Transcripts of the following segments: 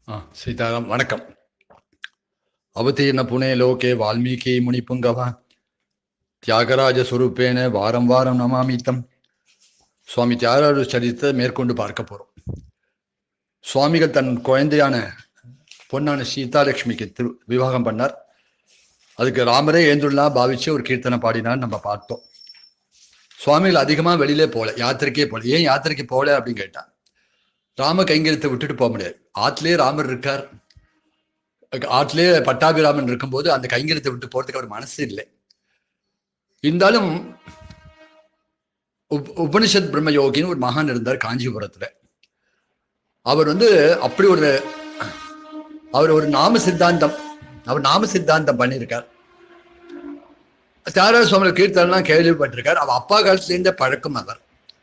ஆ சீதாராம் வணக்கம் அவதீர்ண புனே லோகே வால்மீகி முனிப்புங்கவ தியாகராஜ சுரூப்பேன வாரம் வாரம் நமாமித்தம் சுவாமி தியாகராஜ சரித்தை மேற்கொண்டு பார்க்க போறோம் சுவாமிகள் தன் குழந்தையான பொன்னான சீதாலட்சுமிக்கு திரு விவாகம் பண்ணார் அதுக்கு ராமரே ஏந்துள்ளா பாவிச்சு ஒரு கீர்த்தனை பாடினார் நம்ம பார்த்தோம் சுவாமிகள் அதிகமா வெளியிலே போல யாத்திரைக்கே போல ஏன் யாத்திரைக்கு போல அப்படின்னு கேட்டா ராம கைங்கரியத்தை விட்டுட்டு போக முடியாது ஆத்திலேயே ராமர் இருக்கார் ஆற்றிலே பட்டாபிராமன் இருக்கும்போது அந்த கைங்கரியத்தை விட்டு போறதுக்கு அவர் மனசு இல்லை இருந்தாலும் உப் உபனிஷத் பிரம்ம யோகின்னு ஒரு மகான் இருந்தார் காஞ்சிபுரத்துல அவர் வந்து அப்படி ஒரு அவர் ஒரு நாம சித்தாந்தம் அவர் நாம சித்தாந்தம் பண்ணியிருக்கார் தியாகராஜ சுவாமி கீர்த்தனெல்லாம் கேள்விப்பட்டிருக்கார் அவர் அப்பா காலத்துலேருந்தே பழக்கம் அவர்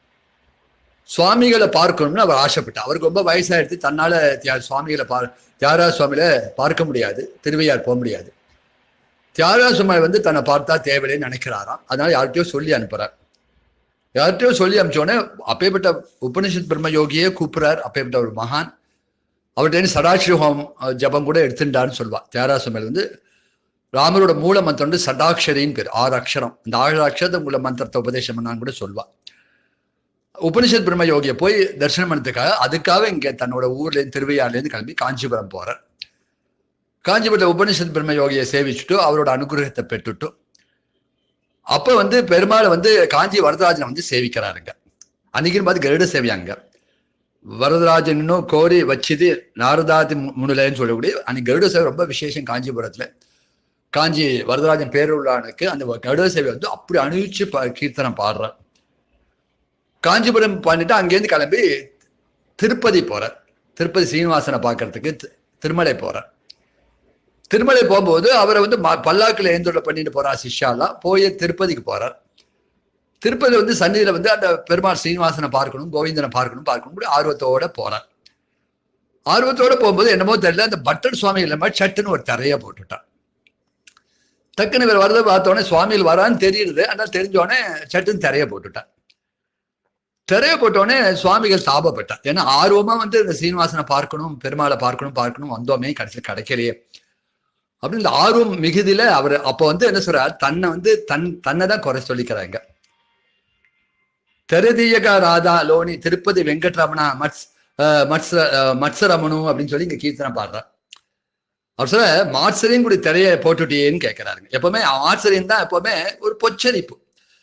சுவாமிகளை பார்க்கணும்னு அவர் ஆசைப்பட்டார் அவருக்கு ரொம்ப வயசாயிடுத்து தன்னால தியா சுவாமிகளை பா தியாகராஜ சுவாமியில பார்க்க முடியாது திருவையார் போக முடியாது தியாகராஜ சுவாமி வந்து தன்னை பார்த்தா தேவையில்லைன்னு நினைக்கிறாராம் அதனால யார்கிட்டயோ சொல்லி அனுப்புறார் யார்கிட்டயோ சொல்லி அனுப்பிச்சோடனே அப்பேற்பட்ட உபனிஷத் பிரம்ம யோகியே கூப்பிடுறார் அப்பேற்பட்ட ஒரு மகான் அவர்கிட்ட சடாட்சி ஹோம் ஜபம் கூட எடுத்துட்டான்னு சொல்வா தியாகராஜ சுவாமியில் வந்து ராமரோட மூல மந்திரம் வந்து சடாட்சரின்னு பேர் ஆறு அக்ஷரம் இந்த ஆறு அக்ஷரத்தை மூல மந்திரத்தை உபதேசம் பண்ணான்னு கூட சொல்வா உபனிஷத் பிரம்ம யோகியை போய் தரிசனம் பண்ணதுக்காக அதுக்காக இங்க தன்னோட ஊர்ல இருந்து திருவையாறுலேருந்து கிளம்பி காஞ்சிபுரம் போறார் காஞ்சிபுரத்தில் உபனிஷத் பிரம்ம யோகியை சேவிச்சுட்டு அவரோட அனுகிரகத்தை பெற்றுட்டு அப்ப வந்து பெருமாளை வந்து காஞ்சி வரதராஜனை வந்து சேவிக்கிறாருங்க அன்னைக்குன்னு பார்த்து கருட சேவியாங்க வரதராஜனும் கோரி வச்சுது நாரதாதி முன்னிலைன்னு சொல்லக்கூடிய அன்னைக்கு கருட சேவை ரொம்ப விசேஷம் காஞ்சிபுரத்துல காஞ்சி வரதராஜன் பேருள்ளானுக்கு அந்த கருட சேவை வந்து அப்படி அணிவிச்சு கீர்த்தனம் பாடுறார் காஞ்சிபுரம் பண்ணிட்டு அங்கேருந்து கிளம்பி திருப்பதி போறார் திருப்பதி சீனிவாசனை பார்க்கறதுக்கு திருமலை போறார் திருமலை போகும்போது அவரை வந்து பல்லாக்கில் ஏந்தோட பண்ணிட்டு போறார் சிஷ்யாலாம் போய் திருப்பதிக்கு போறார் திருப்பதி வந்து சன்னிதியில வந்து அந்த பெருமாள் சீனிவாசனை பார்க்கணும் கோவிந்தனை பார்க்கணும் பார்க்கணும் ஆர்வத்தோட போறார் ஆர்வத்தோட போகும்போது என்னமோ தெரியல அந்த பட்டர் சுவாமி இல்லாம சட்டுன்னு ஒரு தரைய போட்டுட்டார் டக்குன்னு இவர் வரதை பார்த்தோடனே சுவாமிகள் வரான்னு தெரியுது ஆனால் தெரிஞ்சோடனே சட்டுன்னு திரைய போட்டுட்டார் திரைய போட்டோடனே சுவாமிகள் தாபப்பட்டார் ஏன்னா ஆர்வமா வந்து இந்த சீனிவாசனை பார்க்கணும் பெருமாளை பார்க்கணும் பார்க்கணும் வந்தோமே கடைசியில் கிடைக்கலையே அப்படின்னு இந்த ஆர்வம் மிகுதியில அவர் அப்போ வந்து என்ன சொல்றார் தன்னை வந்து தன் தன்னை தான் குறை சொல்லிக்கிறாங்க தெருதீயக ராதா லோனி திருப்பதி வெங்கட்ரமணா மட்ஸ் மட்ச மட்சரமணு அப்படின்னு சொல்லி இங்க கீர்த்தனை பாடுறார் அவர் சொல்ல மாட்சரியும் கூட திரைய போட்டுட்டியேன்னு கேட்கிறாருங்க எப்பவுமே ஆச்சரியம் தான் எப்பவுமே ஒரு பொச்சரிப்பு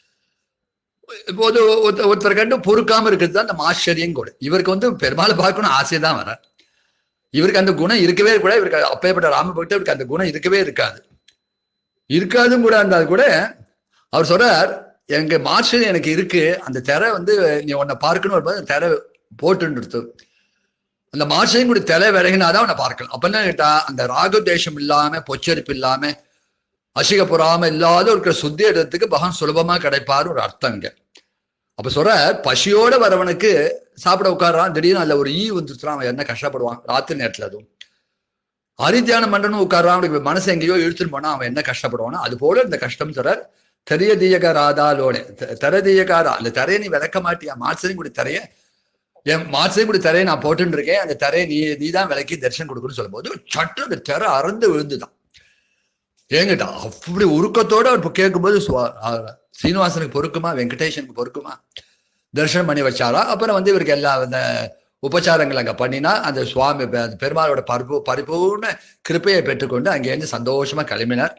இப்போது ஒருத்தர் கண்டு பொறுக்காம இருக்கிறது தான் அந்த ஆச்சரியம் கூட இவருக்கு வந்து பெருமாளை பார்க்கணும் ஆசை தான் வர இவருக்கு அந்த குணம் இருக்கவே கூட இவருக்கு அப்பேற்பட்ட ராம பக்தர் இவருக்கு அந்த குணம் இருக்கவே இருக்காது இருக்காதும் கூட இருந்தால் கூட அவர் சொல்றார் எங்க மார்ஷல் எனக்கு இருக்கு அந்த திரை வந்து நீ உன்னை பார்க்கணும் அந்த திரை போட்டுன்னு அந்த மார்ஷலையும் கூட திரை விலகினாதான் உன்னை பார்க்கலாம் அப்ப என்ன கேட்டா அந்த ராகதேசம் இல்லாம பொச்சரிப்பு இல்லாம அசிக புறாம இல்லாத இருக்கிற சுத்தி இடத்துக்கு பகவான் சுலபமா கிடைப்பாரு ஒரு அர்த்தங்க அப்ப சொல்ற பசியோட வரவனுக்கு சாப்பிட உட்காரான் திடீர்னு அதுல ஒரு ஈ வந்துச்சுனா அவன் என்ன கஷ்டப்படுவான் ராத்திரி நேரத்துல அதுவும் அரித்தியானம் பண்ணணும் உட்காரான் அவனுக்கு மனசு எங்கேயோ இழுத்துன்னு போனா அவன் என்ன கஷ்டப்படுவானோ அது போல இந்த கஷ்டம் சொல்றார் தெரிய தீயக ராதாலோட தர தீயகாரா அந்த தரையை நீ விளக்க மாட்டியா மாசரையும் கூட தரைய என் மாசரையும் கூட தரையை நான் போட்டுன்னு இருக்கேன் அந்த தரையை நீ நீ தான் விளக்கி தரிசனம் கொடுக்கணும்னு சொல்லும் போது சட்டு அந்த திரை அறந்து விழுந்துதான் ஏங்கிட்டா அப்படி உருக்கத்தோட அவர் கேட்கும்போது சீனிவாசனுக்கு பொறுக்குமா வெங்கடேஷனுக்கு பொறுக்குமா தரிசனம் பண்ணி வச்சாரா அப்புறம் வந்து இவருக்கு எல்லா அந்த உபச்சாரங்கள் அங்கே பண்ணினா அந்த சுவாமி பெருமாளோட பரிபூ பரிபூர்ண கிருப்பையை பெற்றுக்கொண்டு அங்கேருந்து சந்தோஷமா கிளம்பினார்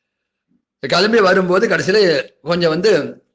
கிளம்பி வரும்போது கடைசியில கொஞ்சம் வந்து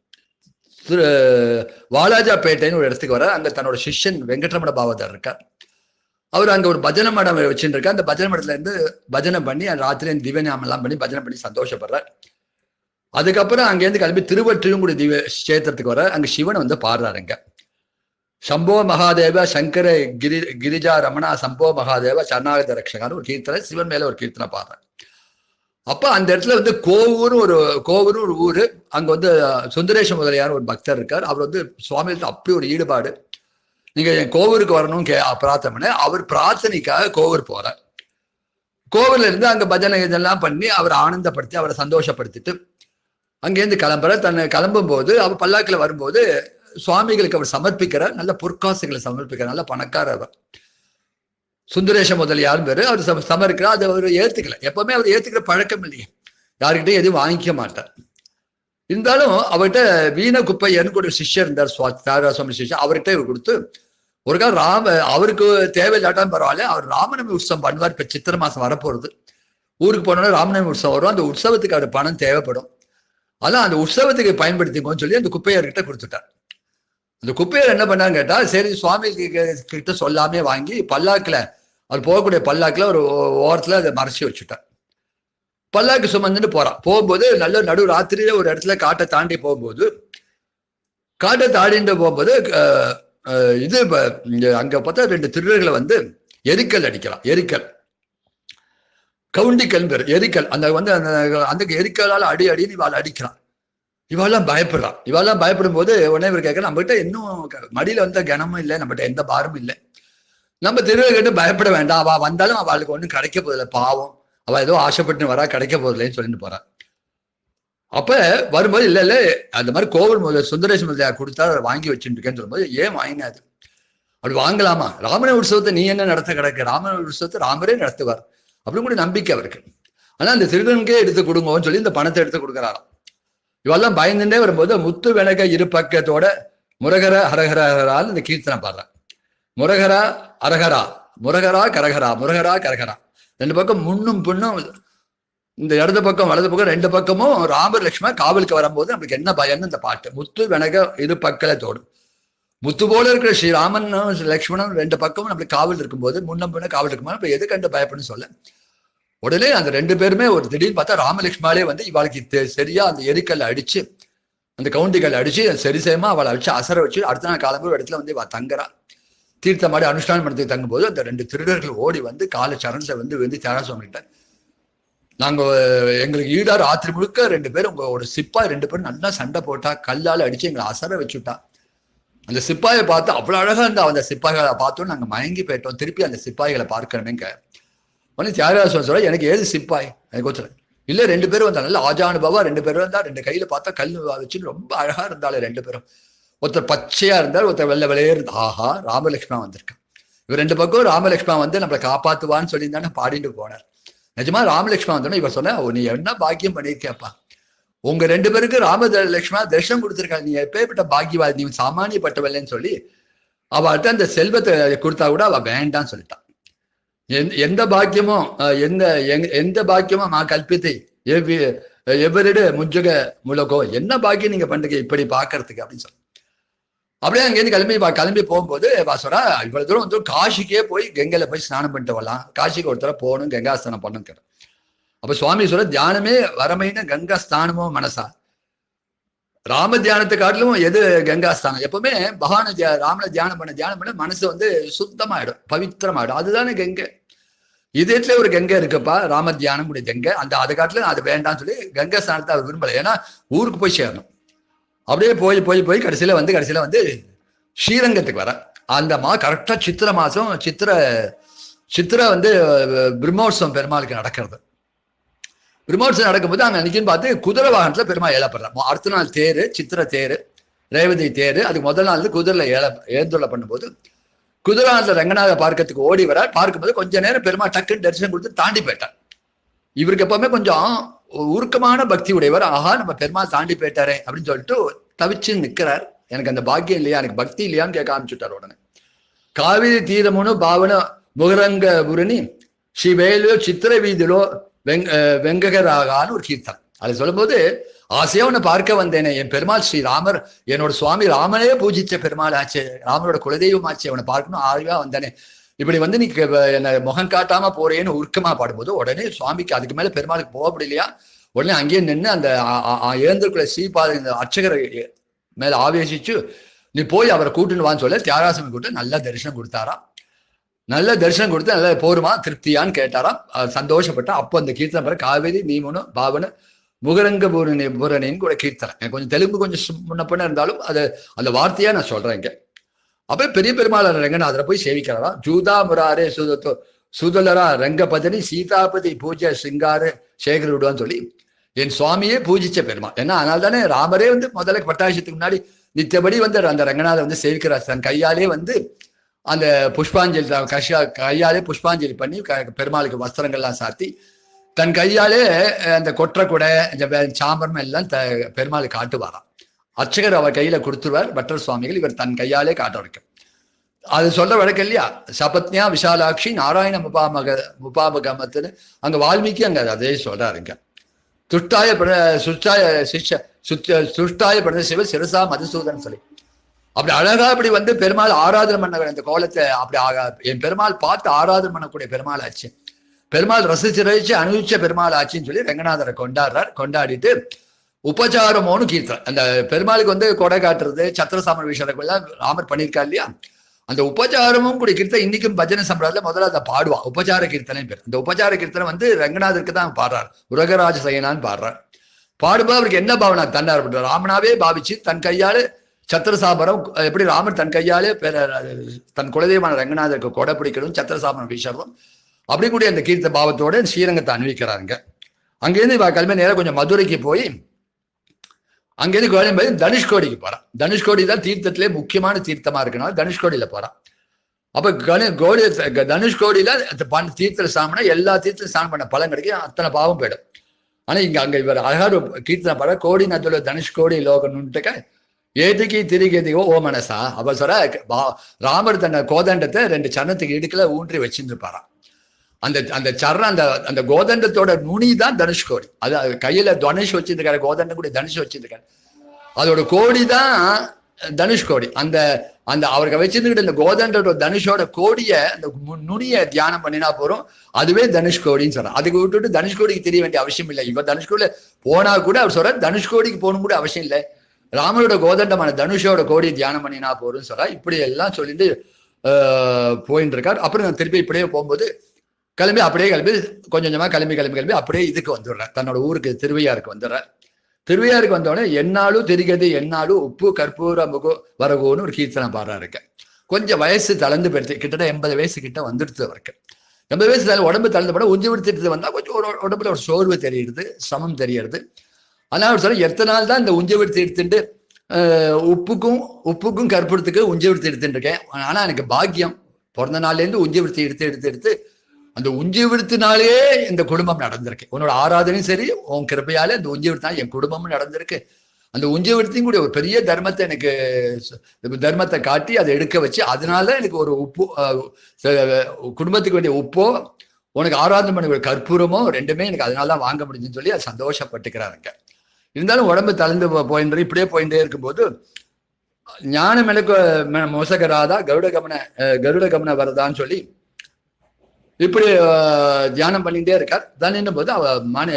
திரு வாலாஜாப்பேட்டைன்னு ஒரு இடத்துக்கு வர அங்க தன்னோட சிஷ்யன் வெங்கட்ரமண பாவதர் இருக்கார் அவர் அங்க ஒரு பஜனை மடம் வச்சுட்டு இருக்க அந்த பஜனை மடத்துல இருந்து பஜனை பண்ணி ராத்திரி திவ்யநாமம் எல்லாம் பண்ணி பஜனை பண்ணி சந்தோஷப்படுறார் அதுக்கப்புறம் அங்கேருந்து கிளம்பி திருவற்றியுங்குடி திவ்ய கஷேத்திரத்துக்கு வர அங்க சிவன் வந்து பாடுறாருங்க சம்போ மகாதேவ சங்கர கிரி கிரிஜா ரமணா சம்போ மகாதேவ சரணாகத ரக்ஷகான்னு ஒரு கீர்த்தனை சிவன் மேல ஒரு கீர்த்தனை பாடுறேன் அப்ப அந்த இடத்துல வந்து கோவூர்னு ஒரு கோவூர்னு ஒரு ஊரு அங்க வந்து சுந்தரேஷ முதலியார் ஒரு பக்தர் இருக்கார் அவர் வந்து சுவாமிகளுக்கு அப்படி ஒரு ஈடுபாடு நீங்க என் கோவூருக்கு வரணும் கே பிரார்த்தனை பண்ண அவர் பிரார்த்தனைக்காக கோவூர் போறார் கோவில்ல இருந்து அங்க பஜனை இதெல்லாம் பண்ணி அவர் ஆனந்தப்படுத்தி அவரை சந்தோஷப்படுத்திட்டு அங்கேருந்து கிளம்புற தன்னை கிளம்பும் போது அவர் பல்லாக்கில் வரும்போது சுவாமிகளுக்கு அவர் சமர்ப்பிக்கிற நல்ல பொற்காசுகளை சமர்ப்பிக்கிற நல்ல பணக்காரர் அவர் சுந்தரேஷ முதலியார் பேரு அவர் சம சமர்க்கிறார் அதை அவர் ஏத்துக்கல எப்பவுமே அவர் ஏத்துக்கிற பழக்கம் இல்லையே யாருக்கிட்டையும் எதுவும் வாங்கிக்க மாட்டார் இருந்தாலும் அவர்கிட்ட வீண குப்பையன்னு ஒரு சிஷ்யர் இருந்தார் சுவா தியாகராஜ சுவாமி சிஷ்யர் அவர்கிட்ட இவர் கொடுத்து ஒரு காலம் ராம அவருக்கு தேவையில்லாட்டாலும் பரவாயில்ல அவர் ராமநவமி உற்சவம் பண்ணுவார் இப்ப சித்திரை மாசம் வரப்போறது ஊருக்கு போனோம்னா ராமநவமி உற்சவம் வரும் அந்த உற்சவத்துக்கு அவர் பணம் தேவைப்படும் அதான் அந்த உற்சவத்துக்கு பயன்படுத்திக்கோன்னு சொல்லி அந்த குப்பையார்கிட்ட கொடுத்துட்டார் அந்த குப்பையார் என்ன பண்ணான்னு கேட்டா சரி சுவாமி கி- கிட்ட சொல்லாமே வாங்கி பல்லாக்குல அவர் போகக்கூடிய பல்லாக்குல ஒரு ஓ- ஓரத்துல அதை மறைச்சி வச்சுட்டார் பல்லாக்கு சுமந்துட்டு போறான் போகும்போது நல்ல நடு ராத்திரியில ஒரு இடத்துல காட்டை தாண்டி போகும்போது காட்டை தாண்டிட்டு போகும்போது அஹ், அஹ், இது ப- இங்க அங்க பார்த்தா ரெண்டு திருடர்களை வந்து எரிக்கல் அடிக்கலாம் எரிக்கல் கவுண்டிக்கல் பேர் எரிக்கல் அந்த வந்து அந்த அந்த எரிக்கலால் அடி அடின்னு இவாள் அடிக்கிறான் இவாளெல்லாம் பயப்படுறான் இவாளெல்லாம் பயப்படும் போது உடனே இவர் கேட்க நம்மகிட்ட இன்னும் க- மடியில வந்த கனமும் இல்லை நம்மகிட்ட எந்த பாரமும் இல்லை நம்ம திருவிழா பயப்பட வேண்டாம் அவ வந்தாலும் அவளுக்கு ஒன்றும் கிடைக்க போதில்லை பாவம் அவ ஏதோ ஆசைப்பட்டு வரா கிடைக்க போதில்லைன்னு சொல்லிட்டு போறா அப்ப வரும்போது இல்ல இல்ல அந்த மாதிரி கோவில் முதல் சுந்தரேஷ் முதலியார் கொடுத்தா அதை வாங்கி வச்சுட்டு இருக்கேன்னு சொல்லும்போது ஏன் வாங்கினாது அப்படி வாங்கலாமா ராமன உற்சவத்தை நீ என்ன நடத்த கிடக்க ராமன உற்சவத்தை ராமரே நடத்துவார் அப்படின்னு கூட நம்பிக்கை அவருக்கு ஆனா அந்த திருடனுக்கே எடுத்து கொடுங்கன்னு சொல்லி இந்த பணத்தை எடுத்து கொடுக்குறாராம் இவெல்லாம் பயந்துட்டே வரும்போது முத்து வெனக இரு பக்கத்தோட முரகர ஹரஹரால் இந்த கீர்த்தனை பாடுறான் முரகரா அரகரா முரகரா கரகரா முரகரா கரகரா ரெண்டு பக்கம் முன்னும் பின்னும் இந்த இடது பக்கம் வலது பக்கம் ரெண்டு பக்கமும் ராமர் லட்சுமணன் காவலுக்கு வரும்போது நம்மளுக்கு என்ன பயம்னு இந்த பாட்டு முத்து வெனக இரு பக்கலத்தோடு முத்து போல இருக்கிற ஸ்ரீராமனும் லக்ஷ்மணன் ரெண்டு பக்கமும் நம்மளுக்கு காவல் இருக்கும்போது முன்னம் பின்ன காவல் இருக்கும்போது இப்ப எது கண்டு பயப்படணும்னு சொல்ல உடனே அந்த ரெண்டு பேருமே ஒரு திடீர்னு பார்த்தா ராமலட்சுமாலே வந்து இவாளுக்கு தெ- சரியா அந்த எரிக்கல்ல அடிச்சு அந்த கவுண்டிகள் அடிச்சு சரிசயமா அவளை அடிச்சு அசர வச்சு அடுத்த நாள் காலம்பு ஒரு இடத்துல வந்து இவ தங்குறா தீர்த்தமாடி அனுஷ்டானம் பண்ணி தங்கும்போது அந்த ரெண்டு திருடர்கள் ஓடி வந்து கால சரணத்தை வந்து வந்து தியாகசுவாமிகிட்ட நாங்க எங்களுக்கு ஈடா ராத்திரி முழுக்க ரெண்டு பேரும் உங்க ஒரு சிப்பாய் ரெண்டு பேரும் நல்லா சண்டை போட்டா கல்லால அடிச்சு எங்களை அசர வச்சுட்டா அந்த சிப்பாயை பார்த்து அவ்வளவு அழகா இருந்த அந்த சிப்பாய்களை பார்த்தோம் நாங்க மயங்கி போயிட்டோம் திருப்பி அந்த சிப்பாய்களை பார்க்கணுமேங்க உடனே தியாகராஜன் சொல்ல எனக்கு ஏது சிப்பாய் எனக்கு ஒருத்தர் இல்ல ரெண்டு பேரும் வந்தா நல்ல ஆஜானுபவா ரெண்டு பேரும் வந்தா ரெண்டு கையில பார்த்தா கல் வச்சு ரொம்ப அழகா இருந்தாலும் ரெண்டு பேரும் ஒருத்தர் பச்சையா இருந்தார் ஒருத்தர் வெள்ளை வெள்ளையே இருந்தா ஆஹா ராமலட்சுமணன் வந்திருக்கான் இவர் ரெண்டு பக்கம் ராமலட்சுமணன் வந்து நம்மளை காப்பாத்துவான்னு சொல்லி தானே பாடிட்டு போனார் நிஜமா ராமலட்சுமணன் வந்தோடனே இவர் சொன்ன "ஓ, நீ என்ன பாக்கியம் பண்ணியிருக்கேப்பா உங்க ரெண்டு பேருக்கு ராம லட்சுமணா தரிசனம் கொடுத்துருக்காங்க நீ எப்பேற்பட்ட பாக்கியவாதி நீ சாமானியப்பட்டவல்லன்னு சொல்லி அவள்கிட்ட அந்த செல்வத்தை கொடுத்தா கூட அவ வேண்டான்னு சொல்லிட்டான் எந்த- எந்த பாக்கியமோ அஹ், எந்த எங்க- எந்த பாக்கியமோ மா கல்பித்தை எவ்வி எவரிடு முஜக முலகோ என்ன பாக்கியம் நீங்க பண்றீங்க இப்படி பாக்குறதுக்கு அப்படின்னு சொல்லி அப்படியே அங்கேருந்து கிளம்பி வா- கிளம்பி போகும்போது வாசரா இவ்வளவு தூரம் வந்து காசிக்கே போய் கங்கையில போய் ஸ்நானம் பண்ணிட்டு வரலாம் காசிக்கு ஒரு தடவை போகணும் கங்கா ஸ்நானம் பண்ணணும் அப்ப சுவாமி சொல்ற தியானமே வரமைன்னு கங்கா ஸ்தானமோ மனசா ராம தியானத்தை காட்டிலும் எது கங்கா ஸ்தானம் எப்பவுமே பகவான தியா ராமனை தியானம் பண்ண தியானம் பண்ண மனசு வந்து சுத்தமாயிடும் பவித்திரமாயிடும் அதுதானே கங்கை இதயத்துல ஒரு கங்கை இருக்குப்பா ராம தியானம் கூடிய கங்கை அந்த அதை காட்டிலும் அது வேண்டாம்னு சொல்லி கங்கா ஸ்தானத்தை அவர் விரும்பல ஏன்னா ஊருக்கு போய் சேரணும் அப்படியே போய் போய் போய் கடைசியில வந்து கடைசியில வந்து ஸ்ரீரங்கத்துக்கு வர அந்த மா கரெக்டா சித்திரை மாசம் சித்திர சித்திரை வந்து அஹ், பிரம்மோற்சவம் பெருமாளுக்கு நடக்கிறது பிரம்மோற்சவம் நடக்கும்போது அங்க அன்னைக்குன்னு பார்த்து குதிரை வாகனத்துல பெருமாள் ஏலப்படுறான் அடுத்த நாள் தேரு சித்திரை தேரு ரேவதி தேரு அதுக்கு முதல் நாள் வந்து குதிரைல ஏல ஏந்துள்ள பண்ணும்போது குதிரை வாகனத்துல ரங்கநாத பார்க்கறதுக்கு ஓடி வர பார்க்கும்போது கொஞ்ச நேரம் பெருமாள் டக்குன்னு தரிசனம் கொடுத்து தாண்டி போயிட்டார் இவருக்கு எப்பவுமே கொஞ்சம் உருக்கமான பக்தி உடையவர் ஆஹா நம்ம பெருமாள் தாண்டி போயிட்டாரே அப்படின்னு சொல்லிட்டு தவிச்சு நிக்கிறார் எனக்கு அந்த பாக்கியம் இல்லையா எனக்கு பக்தி இல்லையான்னு கேட்க ஆரம்பிச்சுட்டார் உடனே కావేరి తీరమును భావన ముగరంగ గురిని ஸ்ரீ வேலு சித்திர வீதிலோ வெங் அஹ் வெங்ககராகான்னு ஒரு கீர்த்தனை அதை சொல்லும்போது ஆசையா உன்னை பார்க்க வந்தேனே என் பெருமாள் ஸ்ரீ ராமர் என்னோட சுவாமி ராமனே பூஜிச்ச பெருமாள் ஆச்சு ராமனோட குலதெய்வம் ஆச்சு அவனை பார்க்கணும் ஆர்வா வந்தேனே இப்படி வந்து நீ க- என்ன முகம் காட்டாம போறேன்னு உருக்கமா பாடும்போது உடனே சுவாமிக்கு அதுக்கு மேல பெருமாளுக்கு போக முடியலையா உடனே அங்கேயே நின்று அந்த ஏந்திரக்குள்ள ஸ்ரீபாத இந்த அர்ச்சகரை மேல ஆவேசிச்சு நீ போய் அவரை கூட்டுன்னு வான்னு சொல்ல தியாகராசமி கூட்டு நல்ல தரிசனம் கொடுத்தாராம் நல்ல தரிசனம் கொடுத்து நல்ல போருமா திருப்தியான்னு கேட்டாராம் அஹ் சந்தோஷப்பட்டா அப்போ அந்த கீர்த்தனை பிறகு காவேரி நீமுனு பாவன முகரங்க பூரணி பூரணின்னு கூட கீர்த்தனை எனக்கு கொஞ்சம் தெலுங்கு கொஞ்சம் சு- முன்ன பின்ன இருந்தாலும் அது அந்த வார்த்தையா நான் சொல்றேன் இங்க அப்ப பெரிய பெருமாள் ரங்கநாதரை போய் சேவிக்கிறாராம் ஜூதா முராரே சுதத்தோ சுதலரா ரங்கபதனி சீதாபதி பூஜை சிங்கார சேகருடுவான்னு சொல்லி என் சுவாமியே பூஜிச்ச பெருமாள் ஏன்னா அதனால தானே ராமரே வந்து முதல்ல பட்டாபிஷத்துக்கு முன்னாடி நித்தபடி வந்து அந்த ரங்கநாதர் வந்து சேவிக்கிறார் தன் கையாலே வந்து அந்த புஷ்பாஞ்சலி த- கஷா கையாலே புஷ்பாஞ்சலி பண்ணி க- பெருமாளுக்கு வஸ்திரங்கள்லாம் சாத்தி தன் கையாலே அஹ், அந்த கொற்ற குடை இந்த வே- சாமரம் எல்லாம் த பெருமாளுக்கு காட்டுவாராம் அர்ச்சகர் அவர் கையில கொடுத்துருவார் பட்டர் சுவாமிகள் இவர் தன் கையாலே காட்ட வைக்கும் அது சொல்ற வழக்கம் இல்லையா சபத்னியா விஷாலாட்சி நாராயண முபாமக முபாமகமத்துன்னு அங்க வால்மீகி அங்க அதே சொல்றாருங்க துஷ்டாய பிர- சுஷ்டாய சிஷ்ய சுத்த சுஷ்டாய பிறந்த சிவ சிரசா மதுசூதன் சொல்லி அப்படி அழகா அப்படி வந்து பெருமாள் ஆராதனை பண்ண அந்த கோலத்தை அப்படி ஆகா- என் பெருமாள் பார்த்து ஆராதனை பண்ணக்கூடிய பெருமாள் ஆச்சு பெருமாள் ரசிச்சு ரசிச்சு அனுபவிச்ச பெருமாள் ஆச்சுன்னு சொல்லி ரங்கநாதரை கொண்டாடுறார் கொண்டாடிட்டு உபச்சாரமோன்னு கீர்த்தனை அந்த பெருமாளுக்கு வந்து கொடை காட்டுறது சத்திரசாமர் விஷயங்கள்லாம் ராமர் பண்ணியிருக்கார் இல்லையா அந்த உபச்சாரமும் கூட கீர்த்தனை இன்னைக்கும் பஜனை சம்பிரதாயத்துல முதல்ல அதை பாடுவான் உபச்சார கீர்த்தனை பேர் அந்த உபச்சார கீர்த்தனை வந்து ரங்கநாதருக்கு தான் பாடுறார் உரகராஜ சயனான்னு பாடுறார் பாடும்போது அவருக்கு என்ன பாவனா தன்னார் பண்றார் ராமனாவே பாவிச்சு தன் கையால சத்திரசாபரம் எப்படி ராமர் தன் கையாலே பெற- தன் குலதெய்வமான ரங்கநாதருக்கு கொடை பிடிக்கணும் சத்திரசாபரம் வீசுறதும் அப்படி கூடிய அந்த கீர்த்த பாவத்தோட ஸ்ரீரங்கத்தை அணிவிக்கிறாங்க அங்கேருந்து இவ கிளம்பி நேரம் கொஞ்சம் மதுரைக்கு போய் அங்கேருந்து கிளம்பி தனுஷ்கோடிக்கு போறான் தனுஷ்கோடி தான் தீர்த்தத்திலே முக்கியமான தீர்த்தமா இருக்கனால தனுஷ்கோடியில போறான் அப்ப கணு கோடி தனுஷ்கோடியில அந்த பண் தீர்த்தல சாமினா எல்லா தீர்த்தல ஸ்நானம் பண்ண பலன் கிடைக்கும் அத்தனை பாவம் போயிடும் ஆனா இங்க அங்க இவர் அழகா ஒரு கீர்த்தனை பாட கோடி நதுல தனுஷ்கோடி லோகம்னுட்டுக்க ஏதுக்கி திரிகதிகோ ஓ மனசா அவ சொல்ற பா- ராமர் தன்னை கோதண்டத்தை ரெண்டு சரணத்துக்கு இடுக்கல ஊன்றி வச்சிருந்துருப்பாராம் அந்த அந்த சரணம் அந்த அந்த கோதண்டத்தோட நுனி தான் தனுஷ்கோடி அது அது கையில தனுஷ் வச்சிருக்காரு கோதண்டம் கூட தனுஷ் வச்சிருக்காரு அதோட கோடி தான் தனுஷ்கோடி அந்த அந்த அவருக்கு வச்சிருந்துகிட்ட இந்த கோதண்டோட தனுஷோட கோடிய அந்த மு- நுனிய தியானம் பண்ணினா போறோம் அதுவே தனுஷ்கோடின்னு சொல்றான் அதுக்கு விட்டுட்டு தனுஷ்கோடிக்கு தெரிய வேண்டிய அவசியம் இல்லை இவ தனுஷ்கோடியில போனா கூட அவர் சொல்ற தனுஷ்கோடிக்கு போகணும் கூட அவசியம் இல்லை ராமரோட கோதண்டமான தனுஷோட கோடி தியானம் பண்ணினா போறோம்னு சொல்றா இப்படி எல்லாம் சொல்லிட்டு ஆஹ், போயிட்டு இருக்கார் அப்புறம் நான் திருப்பி இப்படியே போகும்போது கிளம்பி அப்படியே கிளம்பி கொஞ்சம் கொஞ்சமா கிளம்பி கிளம்பி கிளம்பி அப்படியே இதுக்கு வந்துடுறேன் தன்னோட ஊருக்கு திருவையாருக்கு வந்துடுறேன் திருவையாருக்கு வந்தோடனே என்னாலும் தெரிகிறது என்னாலும் உப்பு கற்பூர முகு வரகுன்னு ஒரு கீர்த்தனை பாடுறாருங்க கொஞ்சம் வயசு தளர்ந்து போயிடுச்சு கிட்டத்தட்ட எண்பது வயசு கிட்ட வந்துடுது அவருக்கு எண்பது வயசு தலை உடம்பு தளர்ந்து போட உஞ்சி விடுத்துட்டு வந்தா கொஞ்சம் ஒரு உடம்புல ஒரு சோர்வு தெரியுது சிரமம் தெரியறது அதனால அவர் சொல்ல எத்தனை நாள் தான் இந்த உஞ்சி விடுத்து எடுத்துட்டு ஆஹ், உப்புக்கும் உப்புக்கும் கற்பூரத்துக்கும் உஞ்சி விடுத்து எடுத்துட்டு இருக்கேன் ஆனா எனக்கு பாக்கியம் பிறந்த நாள்ல இருந்து உஞ்சி விடுத்து எடுத்து எடுத்து எடுத்து அந்த உஞ்சி விடுத்தினாலே இந்த குடும்பம் நடந்திருக்கு உன்னோட ஆராதனையும் சரி உன் கிருப்பையாலே அந்த உஞ்சி விடுத்தினால என் குடும்பமும் நடந்திருக்கு அந்த உஞ்சி விடுத்தியும் கூட ஒரு பெரிய தர்மத்தை எனக்கு ச- தர்மத்தை காட்டி அதை எடுக்க வச்சு அதனால எனக்கு ஒரு உப்பு ஆஹ், ச- குடும்பத்துக்கு வேண்டிய உப்போ உனக்கு ஆராதனை பண்ண கற்பூரமோ ரெண்டுமே எனக்கு அதனால தான் வாங்க முடிஞ்சுன்னு சொல்லி அது சந்தோஷப்பட்டுக்கிறாருங்க இருந்தாலும் உடம்பு தளர்ந்து போ- போயின்னு இப்படியே போயிட்டே இருக்கும்போது ஞானம் எனக்கு ம- மோசகராதா கருட கமன அஹ், கருட கமன வரதான்னு சொல்லி இப்படி அஹ், தியானம் பண்ணிட்டே இருக்கார் தான் போது அவ மன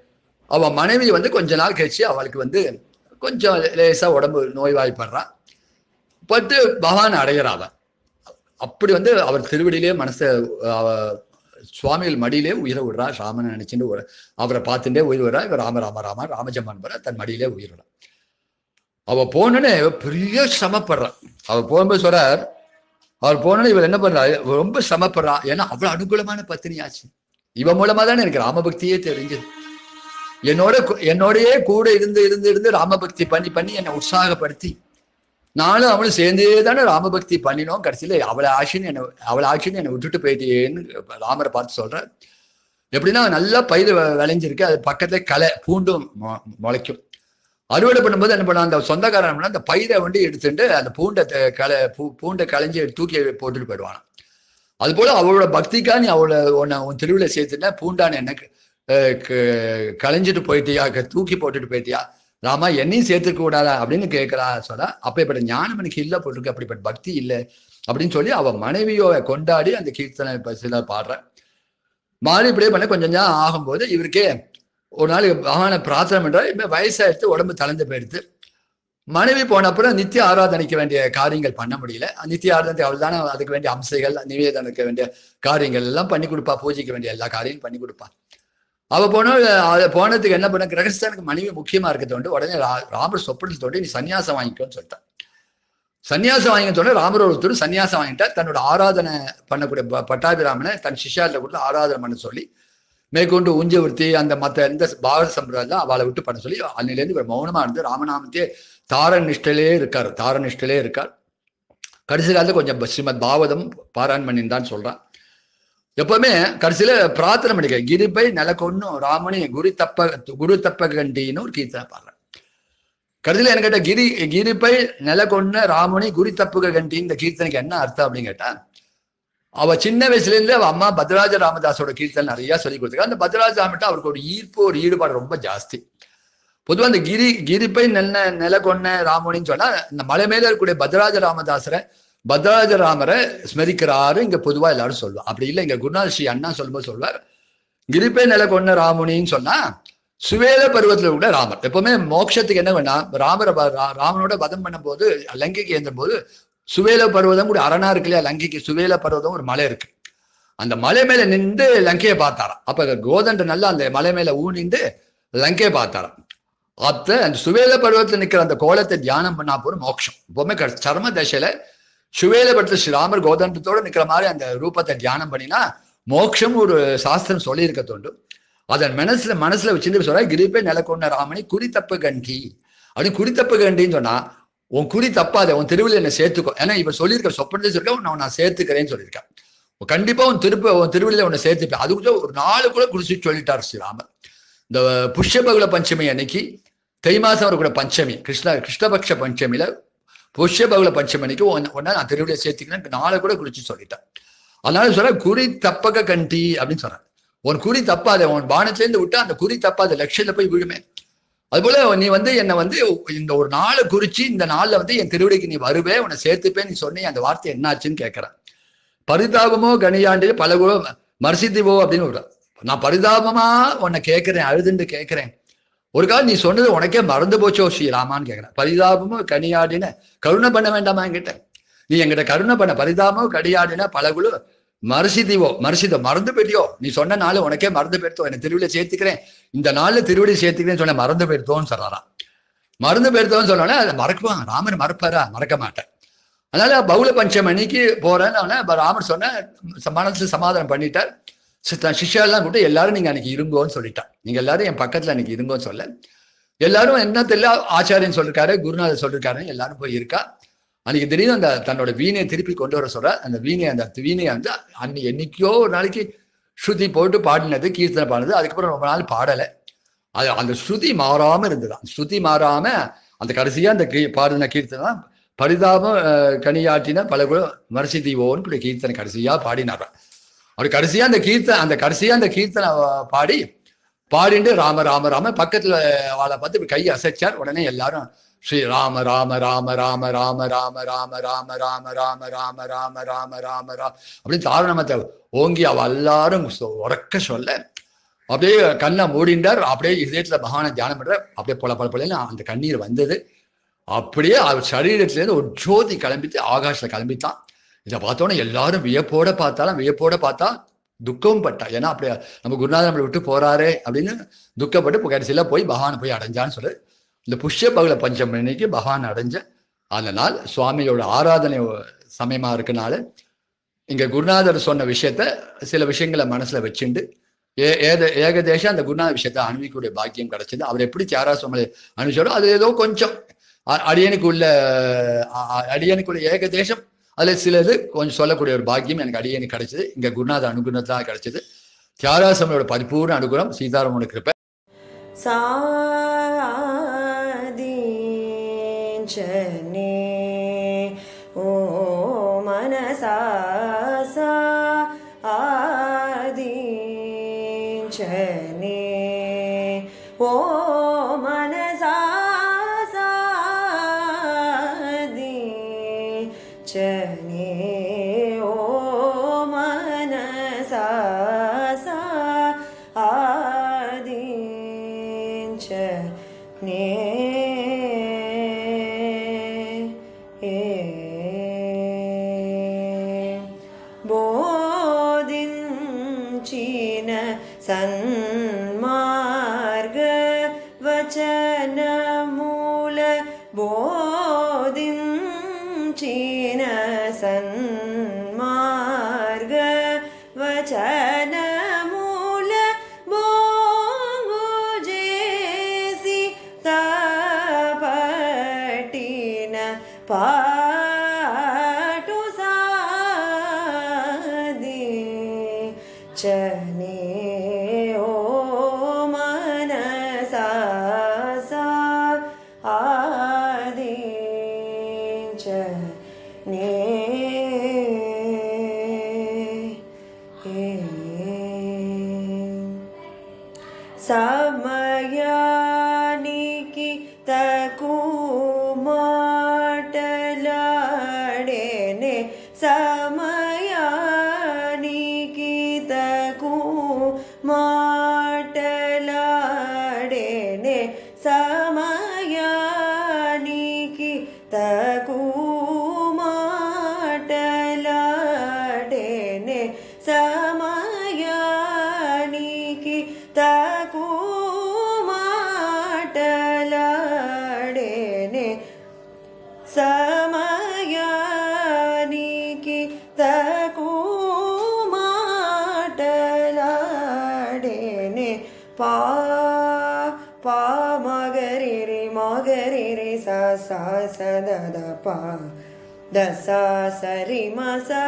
அவ மனைவி வந்து கொஞ்ச நாள் கழிச்சு அவளுக்கு வந்து கொஞ்சம் லேசா உடம்பு நோய்வாய்ப்படுறான் பட்டு பகவான் அடையிறாவ அப்படி வந்து அவர் திருவடியிலே மனசை அவ சுவாமிகள் மடியிலே உயிரை விடுறா ராமனை நினைச்சுட்டு ஒரு- அவரை பார்த்துட்டே உயிர் விடுறா இவர் ராம ராம ராம ராமஜமான் வர தன் மடியிலே உயிர் விடுறா அவ போனோடனே பெரிய சிரமப்படுறான் அவ போகும்போது சொல்றார் அவர் போனோடனே இவர் என்ன பண்றாரு இவர் ரொம்ப சிரமப்படுறா ஏன்னா அவ்வளவு அனுகூலமான பத்தினியாச்சு இவன் மூலமா தானே எனக்கு ராமபக்தியே தெரிஞ்சது என்னோட கு- என்னோடயே கூட இருந்து இருந்து இருந்து ராமபக்தி பண்ணி பண்ணி என்னை உற்சாகப்படுத்தி நானும் அவளும் சேர்ந்தே தானே ராமபக்தி பண்ணினோம் கடைசியில அவளை ஆட்சின்னு என்னை அவளை ஆட்சின்னு என்னை விட்டுட்டு போயிட்டேன்னு ராமரை பார்த்து சொல்றேன் எப்படின்னா நல்லா பயிர் வ- விளைஞ்சிருக்கு அது பக்கத்துல களை பூண்டும் மொ- முளைக்கும் அறுவடை பண்ணும்போது என்ன பண்ண அந்த சொந்தக்காரன் என்ன பண்ணா, அந்த பயிரை வந்து எடுத்துட்டு அந்த பூண்டை த- களை பூ பூண்டை களைஞ்சி தூக்கி போட்டுட்டு போயிடுவான் அது போல அவளோட பக்திக்கா நீ அவளை உன்னை உன் திருவிழா சேர்த்துட்டா பூண்டான எனக்கு அஹ், க- களைஞ்சிட்டு போயிட்டியா க- தூக்கி போட்டுட்டு போயிட்டியா ராமா என்னையும் சேர்த்துக்க கூடாதா அப்படின்னு கேட்கிறா சொல்ல அப்பேற்பட்ட ஞானம் எனக்கு இல்லை போட்டிருக்கு அப்படிப்பட்ட பக்தி இல்லை அப்படின்னு சொல்லி அவ மனைவியோ கொண்டாடி அந்த கீர்த்தனை இப்ப சில பாடுற மாறி இப்படியே பண்ண கொஞ்சம் கொஞ்சம் ஆகும்போது இவருக்கே ஒரு நாள் பகவானை பிரார்த்தனை பண்றாரு இப்ப வயசாயிடுத்து உடம்பு தளர்ந்து போயிடுது மனைவி போன அப்புறம் நித்திய ஆராதனைக்கு வேண்டிய காரியங்கள் பண்ண முடியல நித்திய ஆராதனை அவள் தானே அதுக்கு வேண்டிய அம்சைகள் நிவேதனுக்கு வேண்டிய காரியங்கள் எல்லாம் பண்ணி கொடுப்பா பூஜைக்கு வேண்டிய எல்லா காரியங்களும் பண்ணி கொடுப்பா அவ போன அது போனதுக்கு என்ன பண்ண கிரகஸ்தானுக்கு மனைவி முக்கியமா இருக்க தோண்டு உடனே ரா- ராமர் சொப்பனத்தில் தோண்டி நீ சன்னியாசம் வாங்கிக்கோன்னு சொல்லிட்டான் சன்னியாசம் வாங்கிக்க தோண்ட ராமர் ஒருத்தர் சன்னியாசம் வாங்கிட்டா தன்னோட ஆராதனை பண்ணக்கூடிய ப- பட்டாபிராமனை தன் சிஷ்யால கொடுத்து ஆராதனை பண்ண சொல்லி மேற்கொண்டு உஞ்சவர்த்தி அந்த மத்த எந்த பாரத சம்பிரதாயம் அவளை விட்டு பண்ண சொல்லி அன்னிலேருந்து இவர் மௌனமா இருந்து ராமநாமத்தையே தார நிஷ்டையிலே இருக்கார் தார நிஷ்டையிலே இருக்கார் கடைசி காலத்துல கொஞ்சம் ஸ்ரீமத் பாவதம் பாராயணம் பண்ணியிருந்தான்னு சொல்றான் எப்பவுமே கடைசியில பிரார்த்தனை பண்ணிக்க கிரிப்பை நிலக்கொன்னும் ராமணி குரு தப்ப குரு தப்ப கண்டின்னு ஒரு கீர்த்தனை பாடுறேன் கடைசியில என்ன கேட்டா கிரி கிரிப்பை நிலக்கொன்ன ராமணி குரு தப்புக கண்டி இந்த கீர்த்தனைக்கு என்ன அர்த்தம் அப்படின்னு கேட்டா அவ சின்ன வயசுல இருந்து அவ அம்மா பத்ராஜ ராமதாஸோட கீர்த்தனை நிறைய சொல்லி கொடுத்துருக்கா அந்த பத்ராஜ ராமட்ட அவருக்கு ஒரு ஈர்ப்பு ஒரு ஈடுபாடு ரொம்ப ஜாஸ்தி பொதுவா அந்த கிரி கிரிப்பை நெல்ல நில கொன்ன ராமனின்னு சொன்னா இந்த மலை மேல இருக்கக்கூடிய பத்ராஜ ராமதாசரை பத்ராஜ ராமரை ஸ்மரிக்கிறாரு இங்க பொதுவா எல்லாரும் சொல்லுவா அப்படி இல்லை இங்க குருநாத் ஸ்ரீ அண்ணா சொல்லும்போது சொல்வார் கிரிப்பை நில கொன்ன ராமுனின்னு சொன்னா சுவேல பருவத்துல கூட ராமர் எப்பவுமே மோட்சத்துக்கு என்ன வேணா ராமரை ப- ரா- ராமனோட வதம் பண்ணும்போது லங்கைக்கு ஏந்த போது சுவேல பர்வதம் கூட அரணா இருக்கு இல்லையா லங்கைக்கு சுவேல பர்வதம் ஒரு மலை இருக்கு அந்த மலை மேல நின்று லங்கையை பார்த்தாராம் அப்ப கோதண்ட நல்லா அந்த மலை மேல ஊனிண்டு லங்கையை பார்த்தாராம் அப்ப அந்த சுவேல பருவத்துல நிக்கிற அந்த கோலத்தை தியானம் பண்ணா போற மோட்சம் எப்பவுமே க- சர்ம தசையில சுவேல படத்துல ஸ்ரீராமர் கோதண்டத்தோட நிக்கிற மாதிரி அந்த ரூபத்தை தியானம் பண்ணினா மோட்சம் ஒரு சாஸ்திரம் சொல்லி இருக்க தோண்டும் அதன் மனசுல மனசுல வச்சிருந்து சொல்ற கிரிப்பை நிலக்கொண்ட ராமனை குறி தப்பு கண்டி அப்படின்னு குறி தப்பு கண்டின்னு சொன்னா உன் குறி தப்பாத உன் திருவிழா என்ன சேர்த்துக்கோ ஏன்னா இவர் சொல்லியிருக்க சொப்பனத்தை சொல்லிருக்க உன்னை நான் சேர்த்துக்கிறேன்னு சொல்லியிருக்கேன் கண்டிப்பா உன் திருப்ப உன் திருவிழில உன்னை சேர்த்துப்பேன் அது கூட ஒரு நாலு கூட குறிச்சு சொல்லிட்டார் ஸ்ரீராமர் இந்த புஷ்யபகுல பஞ்சமி அன்னைக்கு தை மாசம் வரக்கூட பஞ்சமி கிருஷ்ண கிருஷ்ணபக்ஷ பஞ்சமியில புஷ்யபகுல பஞ்சமி அன்னைக்கு உன்னை உன்னை நான் திருவிழில சேர்த்துக்கிறேன் நாலு கூட குறிச்சு சொல்லிட்டேன் அதனால சொல்ற குறி தப்பக கண்டி அப்படின்னு சொல்றேன் உன் குறி தப்பாத உன் பானத்துல இருந்து விட்டா அந்த குறி தப்பாத லட்சியத்துல போய் விழுமே அதுபோல நீ வந்து என்னை வந்து இந்த ஒரு நாளை குறிச்சு இந்த நாள்ல வந்து என் திருவிடைக்கு நீ வருவே உன்னை சேர்த்துப்பே நீ சொன்னி அந்த வார்த்தை என்னாச்சுன்னு கேட்கிறேன் பரிதாபமோ கனியாண்டு பல குண மர்சித்திவோ அப்படின்னு ஒரு நான் பரிதாபமா உன்னை கேட்கிறேன் அழுதுண்டு கேட்கிறேன் ஒரு காலம் நீ சொன்னது உனக்கே மறந்து போச்சோ ஸ்ரீராமான்னு கேட்கிறேன் பரிதாபமோ கனியாடின கருணை பண்ண வேண்டாமா என்கிட்ட நீ என்கிட்ட கருணை பண்ண பரிதாபமோ கனியாடின பல குழு மரசிதிவோ மரசிதோ மறந்து போயிட்டியோ நீ சொன்ன நாள் உனக்கே மறந்து போயிடுத்தோ என்னை திருவிழா சேர்த்துக்கிறேன் இந்த நாள்ல திருவிழி சேர்த்துக்கிறேன்னு சொன்ன மறந்து போயிடுத்தோன்னு சொல்றாராம் மறந்து போயிடுத்தோன்னு சொன்னோன்னே அதை மறக்குவான் ராமர் மறப்பாரா மறக்க மாட்டேன் அதனால பௌல பஞ்சம் அன்னைக்கு போறேன்னு அவனை அப்ப ராமர் சொன்ன மனசு சமாதானம் பண்ணிட்டார் சிஷ்யாலாம் கூப்பிட்டு எல்லாரும் நீங்க அன்னைக்கு இருங்கோன்னு சொல்லிட்டான் நீங்க எல்லாரும் என் பக்கத்துல அன்னைக்கு இருங்கோன்னு சொல்ல எல்லாரும் என்ன தெரியல ஆச்சாரியன் சொல்லிருக்காரு குருநாதர் சொல்லிருக்காரு எல்லாரும் போய் இருக்கா அன்னைக்கு திடீர்னு அந்த தன்னோட வீணையை திருப்பி கொண்டு வர சொல்ற அந்த வீணையை அந்த வீணையை வந்து அன்னைக்கு என்னைக்கோ ஒரு நாளைக்கு ஸ்ருதி போட்டு பாடினது கீர்த்தனை பாடினது அதுக்கப்புறம் ரொம்ப நாள் பாடலை அது அந்த ஸ்ருதி மாறாம இருந்தது ஸ்ருதி மாறாம அந்த கடைசியா அந்த கீ பாடின கீர்த்தனை பரிதாபம் அஹ், கனியாட்டின பல கூட மரசி தீவோன்னு கூட கீர்த்தனை கடைசியா பாடினார் அவர் கடைசியா அந்த கீர்த்தனை அந்த கடைசியா அந்த கீர்த்தனை அஹ், பாடி பாடிண்டு ராம ராம ராம பக்கத்துல அவளை பார்த்து இப்படி கை அசைச்சார் உடனே எல்லாரும் ஸ்ரீ ராம ராம ராம ராம ராம ராம ராம ராம ராம ராம ராம ராம ராம ராம ரா அப்படின்னு தாரணமத்தை ஓங்கி அவ எல்லாரும் சொ- உறக்க சொல்ல அப்படியே கண்ணை மூடிண்டார் அப்படியே இதயத்துல பகவானை தியானம் பண்ற அப்படியே பொல பொல பொலன்னு அந்த கண்ணீர் வந்தது அப்படியே அவர் சரீரத்திலேருந்து ஒரு ஜோதி கிளம்பிட்டு ஆகாஷ்ல கிளம்பித்தான் இதை பார்த்தோன்னே எல்லாரும் வியப்போட பார்த்தாலும் வியப்போட பார்த்தா துக்கமும் பட்டா ஏன்னா அப்படியே நம்ம குருநாதர் நம்மளை விட்டு போறாரே அப்படின்னு துக்கப்பட்டு இப்போ கடைசியில போய் பகவானை போய் அடைஞ்சான்னு சொல்லு இந்த புஷ்ய பகுல பஞ்சம் அன்னைக்கு பகவான் அடைஞ்ச அந்த நாள் சுவாமியோட ஆராதனை சமயமா இருக்கனால இங்க குருநாதர் சொன்ன விஷயத்த சில விஷயங்களை மனசுல வச்சுண்டு ஏ ஏத ஏகதேசம் அந்த குருநாத விஷயத்தை அனுபவிக்கக்கூடிய பாக்கியம் கிடைச்சது அவர் எப்படி தியாரா சுவாமி அனுப்பிச்சாரோ அது ஏதோ கொஞ்சம் அ- அடியனுக்குள்ள அ- அ- அடியனுக்குள்ள ஏகதேசம் அதுல சிலது கொஞ்சம் சொல்லக்கூடிய ஒரு பாக்கியம் எனக்கு அடியனுக்கு கிடைச்சது இங்க குருநாத அனுகுணத்தான் கிடைச்சது தியாராசமையோட பரிபூர்ண அனுகுணம் சீதாராமனோட கிருப்பை सादीञ्चने ओ मनसा सा आदीञ्चने ओ मनसा सादीञ्चने ओ मनसा सा आदीञ्चने बोधिञ्चिन सन्मार्ग वचनमूल बोधिञ्चिन सन्मार्ग वचनमूल बोङ्गुजेसि तापटिन पाट चने ओ मनसा सा आदि चने సమయానికి తకు మాటలాడేనే సమయానికి తకు మాటలాడేనే సమయానికి తకు మాటలాడేనే సమయానికి తకు మాటలాడేనే సమయానికి తకు మాటలాడేనే పా పా మగరి రి మగరి రి స స స ద ద పా దశ సరి మ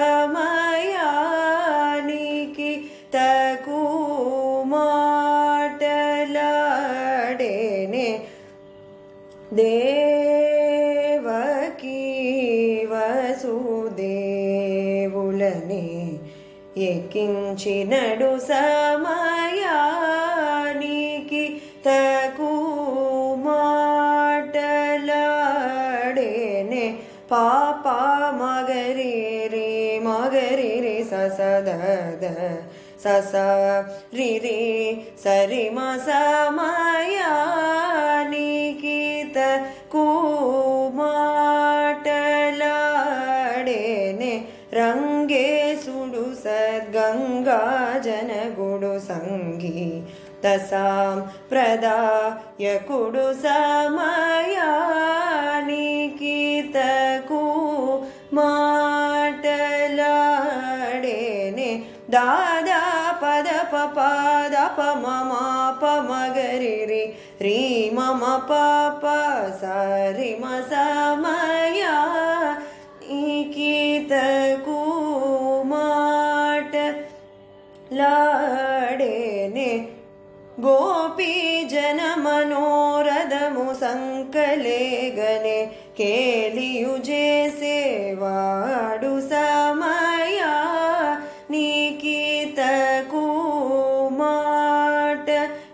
సమయానికి తకు మాటలాడేనే దేవకీ వసుదేవులని ఎక్కించినడు సమయానికి తకు మాటలాడేనే పాప మగరి రే మగరి రే ససద సస రి రే సరి మ సమయానికి తకు మాటలాడేనే రంగేశుడు సద్గంగా జనగుడు సంగీ దశాం ప్రదాయకుడు సమయానికి తకు మాటలాడేనే దాదా పద పద మమ పమగరి రి రీ మమ పాప సరి మ సమయా ఈకితకు మాట లాడేనే గోపీ జన మనోరథము సంకలేగనే కేలియు చేసేవాడు సమయా నీకితకు మాట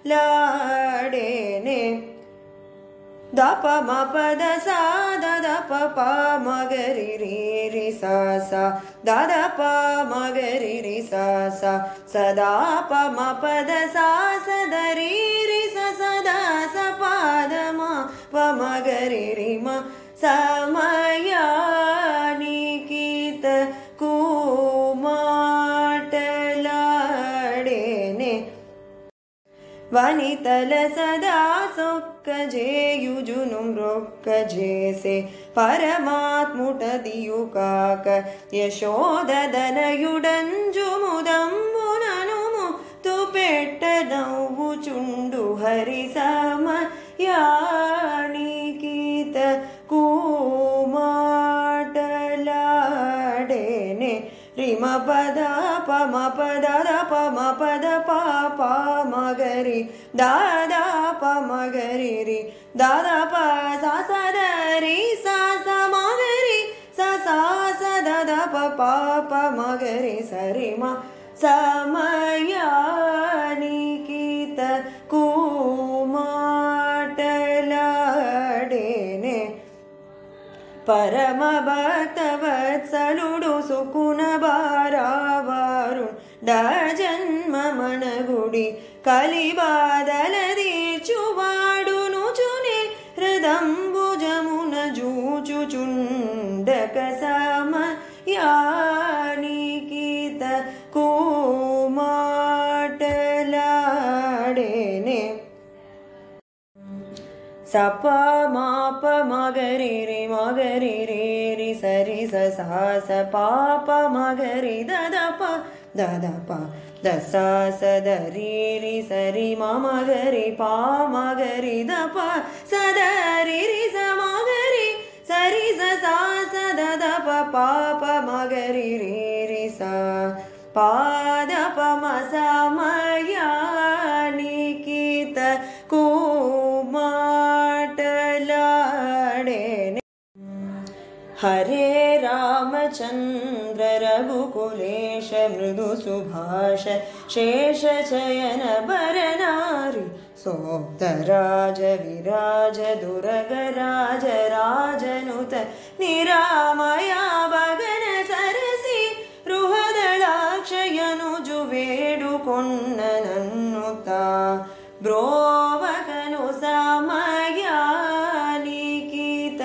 లాడేనే దప మ పద సా దద ప ప మగరి రి రి సా సా దద ప మగరి రి సా సా సదా ప మ పద సా సద రి రి స సదా స పాద మ ప మగరి రి మ సమయానికి తకు మాటలాడేనే వనితల సదా సొక్క జేయుజును మ్రొక్క జేసే పరమాత్ముటదియు కాక యశోదనయుడంజు ముదంబునను తుపెట్ట నవ్వుచుండు హరి సమయానికిత కూమాటలాడేనే రిమ పద పమ పద పమ పద పాప మగరి దాదా పమగరి రి దాదా ప సా సద రి సా స మగరి స సా స దద ప పాప మగరి సరి మ సమయానికిత కూమాటలాడేనే పరమ భక్తవత్సలుడు సుకున బారావారు జన్మ మనగుడి కలిబాదల తీర్చువాడును చునే హృదంబుజమున జూచుచుండక సమయానికిత కూమాటలాడేనే సప మాప మగరి రి మగరి రే రి సరి స సా స పాప మగరి దదప దదప దస స దరి రి సరి మ మగరి పా మగరి దప సదరి రి స మగరి సరి స సా స దదప పాప మగరి రే రి స పాద పమ సమయానికిత కుమాటలాడేనే हरे रामचन्द्र रघुकुलेश मृदुसुभाष शेषचयन भरनारि सोक्तराज विराज दुरगराज राजनुत निरामया भगन सरसि ರುಹದಳಾಕ್ಷಯನುಜು ಬೇಡುಕೊಂಡನನ್ನುತ್ತ ಬ್ರೋವಕನು ಸಮಯಾಲಿಕಿತ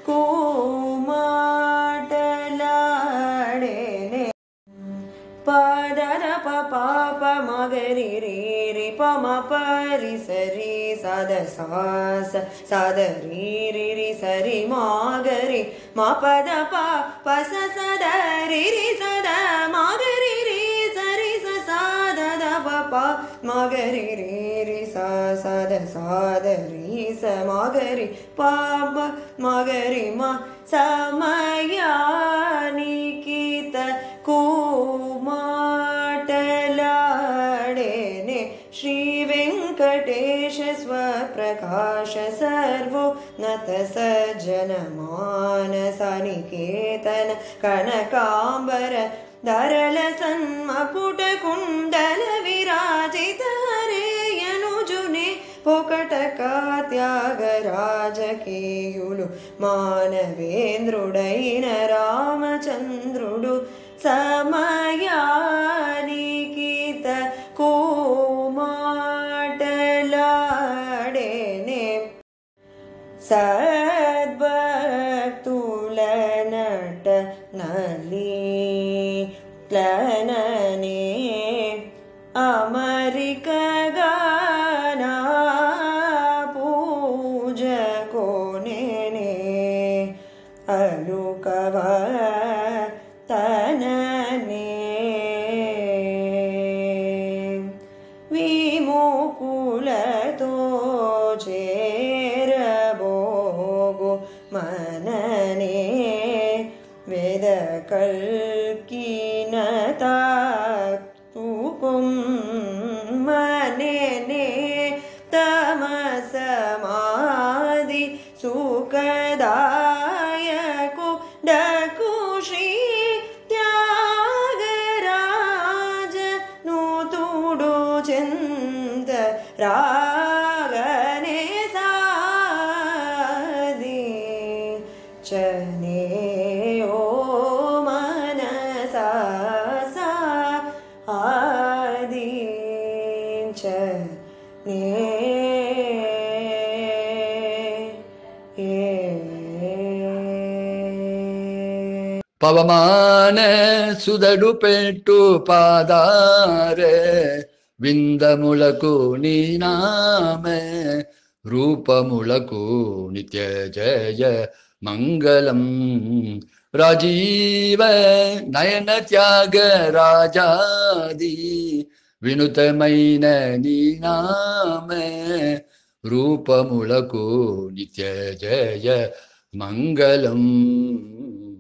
ಕೂಮಾಟಲಾಡೇನೆ ಪದರ ಪಾಪ ಮಗರಿ ರೇ ರಿ ಪಮ ಪರಿ ಸರಿ ಸದ ಸಾಸ ಸದ ರೀ ರಿ ರಿ ಸರಿ ಮಾಗರಿ ಮ ಪದ ಪ ಪಸ ಸದ ರಿ ರಿ ಸದ ಮಾಗರಿ ರಿ ಸರಿ ಸ ಸಾದ ದ ಪ ಪ ಮಗರಿ ರಿ ರಿ ಸ ಸದ ಸಾದ ರಿ ಸ ಮಾಗರಿ ಪಾಪ ಮಗರಿ ಮ ಸಮಯಾನಿಕಿತ ಕೂಮಾಟಲಾಡೇನೆ ಶ್ರೀ ವೆಂಕಟೇಶ ಸ್ವಪ್ರಕಾಶ ಸರ್ವೋ ನತ ಸಜ್ಜನ ಮಾನಸ ನಿಕೇತನ ಕನಕಾಂಬರ ಧರಳ ಸನ್ಮಕುಟ ಕುಂಡಲ ವಿರಾಜಿತ ಹರೇಯನುಜುನೆ పొకటక త్యాగరాజకేయులు మానవేంద్రుడైన రామచంద్రుడు సమయానికిత కూమాటలాడేనే సద్భక్తుల నట నలి క్లననే అమరిక గానా పూజ కోనేనే అలుకవ తననే విముకులతో చేరబోగు మననే వేద కల్కిన తాకుం మననే తమసమాది సుఖదాయకు డకు శ్రీ త్యాగరాజ నూతుడు చింత రాగనే సాది చనే ఓ మనసా సా ఆది చ నే ఏ పవమాన సుదడు పెట్టు పాదారే విందములకు నీ నామే రూపములకు నిత్య జయ మంగళం రాజీవ నయన త్యాగ రాజాది వినుతమైన నీ నామే రూపములకు నిత్య జయ మంగళం